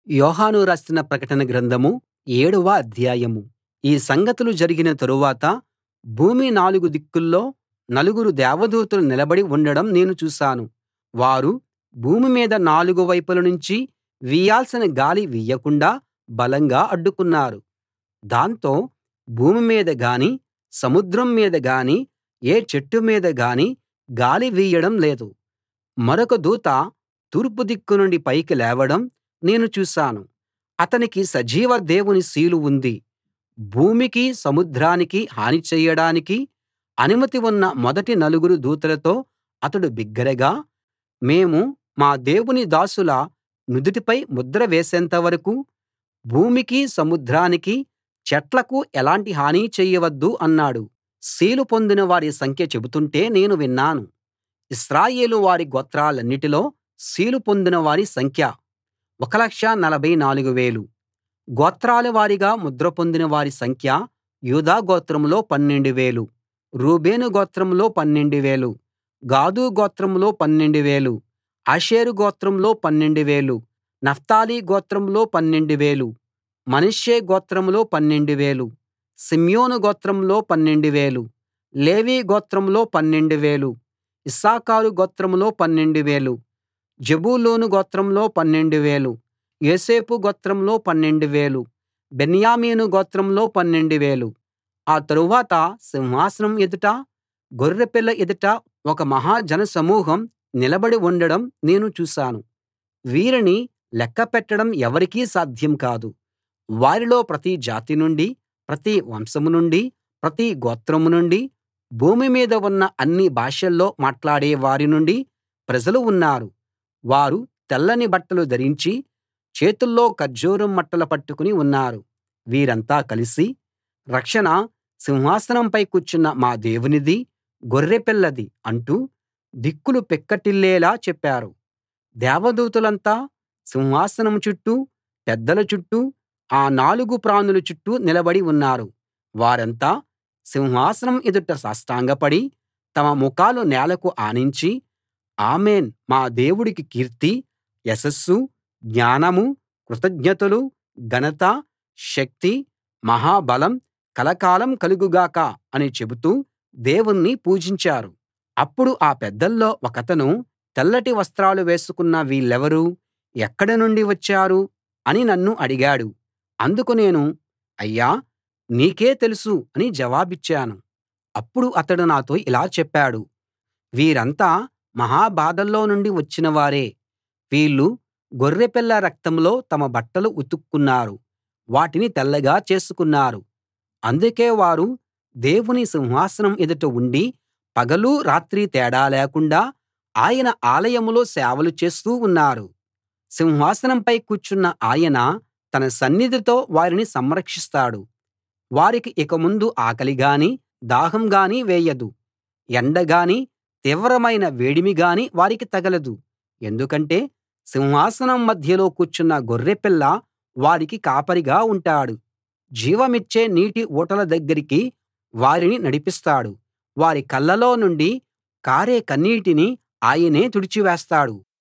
యోహాను రాసిన ప్రకటన గ్రంథం ఏడవ అధ్యాయం ఈ సంగతులు జరిగిన తరువాత భూమి నాలుగు దిక్కుల్లో నలుగురు దేవదూతలు నిలబడి ఉండడం నేను చూశాను వారు భూమి మీద నాలుగు వైపుల నుంచి వీయాల్సిన గాలి వీయకుండా బలంగా అడ్డుకున్నారు దాంతో భూమి మీద గానీ సముద్రం మీద గానీ ఏ చెట్టు మీద గానీ గాలి వీయడం లేదు మరొక దూత తూర్పు దిక్కు నుండి పైకి లేవడం నేను చూశాను అతనికి సజీవ దేవుని సీలు ఉంది భూమికీ సముద్రానికీ హాని చెయ్యడానికి అనుమతి ఉన్న మొదటి నలుగురు దూతలతో అతడు బిగ్గరగా మేము మా దేవుని దాసుల నుదిటిపై ముద్ర వేసేంత వరకూ భూమికీ సముద్రానికీ చెట్లకూ ఎలాంటి హాని చెయ్యవద్దు అన్నాడు సీలు పొందిన వారి సంఖ్య చెబుతుంటే నేను విన్నాను ఇశ్రాయేలు వారి గోత్రాలన్నిటిలో సీలు పొందిన వారి సంఖ్య 1 44000 గోత్రాల వారీగా ముద్ర పొందిన వారి సంఖ్య యూదా గోత్రంలో 12000 రూబేను గోత్రంలో 12000 గాదు గోత్రంలో 12000 ఆషేరు గోత్రంలో 12000 నఫ్తాలి గోత్రంలో 12000 మనష్షే గోత్రంలో 12000 షిమ్యోను గోత్రంలో 12000 లేవి గోత్రంలో 12000 ఇశ్శాఖారు గోత్రంలో 12000 జెబూలూను గోత్రంలో 12000 యోసేపు గోత్రంలో 12000 బెన్యామీను గోత్రంలో 12000 ఆ తరువాత సింహాసనం ఎదుట గొర్రెపిల్ల ఎదుట ఒక మహా జనసమూహం నిలబడి ఉండడం నేను చూశాను వీరిని లెక్కపెట్టడం ఎవరికీ సాధ్యం కాదు వారిలో ప్రతి జాతి నుండీ ప్రతి వంశం నుండీ ప్రతి గోత్రం నుండీ భూమి మీద ఉన్న అన్ని భాషల్లో మాట్లాడే వారి నుండీ ప్రజలు ఉన్నారు వారు తెల్లని బట్టలు ధరించి చేతుల్లో ఖర్జూరం మట్టలు పట్టుకుని ఉన్నారు వీరంతా కలిసి రక్షణ సింహాసనంపై కూర్చున్న మా దేవునిదీ గొర్రెపిల్లదీ అంటూ దిక్కులు పిక్కటిల్లేలా చెప్పారు దేవదూతలంతా సింహాసనం చుట్టూ పెద్దల చుట్టూ ఆ నాలుగు ప్రాణుల చుట్టూ నిలబడి ఉన్నారు వారంతా సింహాసనం ఎదుట సాష్టాంగపడి తమ ముఖాలు నేలకు ఆనించి ఆమేన్ మా దేవుడికి కీర్తి యశస్సు జ్ఞానం కృతజ్ఞతలు ఘనత శక్తి మహాబలం కలకాలం కలుగు గాక అని చెబుతూ దేవుణ్ణి పూజించారు అప్పుడు ఆ పెద్దల్లో ఒకతను తెల్లటి వస్త్రాలు వేసుకున్న వీళ్ళెవరు ఎక్కడ నుండి వచ్చారు అని నన్ను అడిగాడు అందుకు నేను అయ్యా నీకే తెలుసు అని జవాబిచ్చాను అప్పుడు అతడు నాతో ఇలా చెప్పాడు వీరంతా మహా బాధల్లో నుండి వచ్చిన వారే వీళ్ళు గొర్రెపిల్ల రక్తంలో తమ బట్టలు ఉతుక్కున్నారు వాటిని తెల్లగా చేసుకున్నారు అందుకే వారు దేవుని సింహాసనం ఎదుట ఉండి పగలూ రాత్రీ తేడా లేకుండా ఆయన ఆలయంలో సేవలు చేస్తూ ఉన్నారు సింహాసనంపై కూర్చున్న ఆయన తన సన్నిధితో వారిని సంరక్షిస్తాడు వారికి ఇక ముందు ఆకలి గానీ దాహం గానీ వేయదు ఎండ గానీ తీవ్రమైన వేడిమి గానీ వారికి తగలదు ఎందుకంటే సింహాసనం మధ్యలో కూర్చున్న గొర్రెపిల్ల వారికి కాపరిగా ఉంటాడు జీవమిచ్చే నీటి ఊటల దగ్గరికి వారిని నడిపిస్తాడు వారి కళ్ళలో నుండి కారే కన్నీటిని ఆయనే తుడిచివేస్తాడు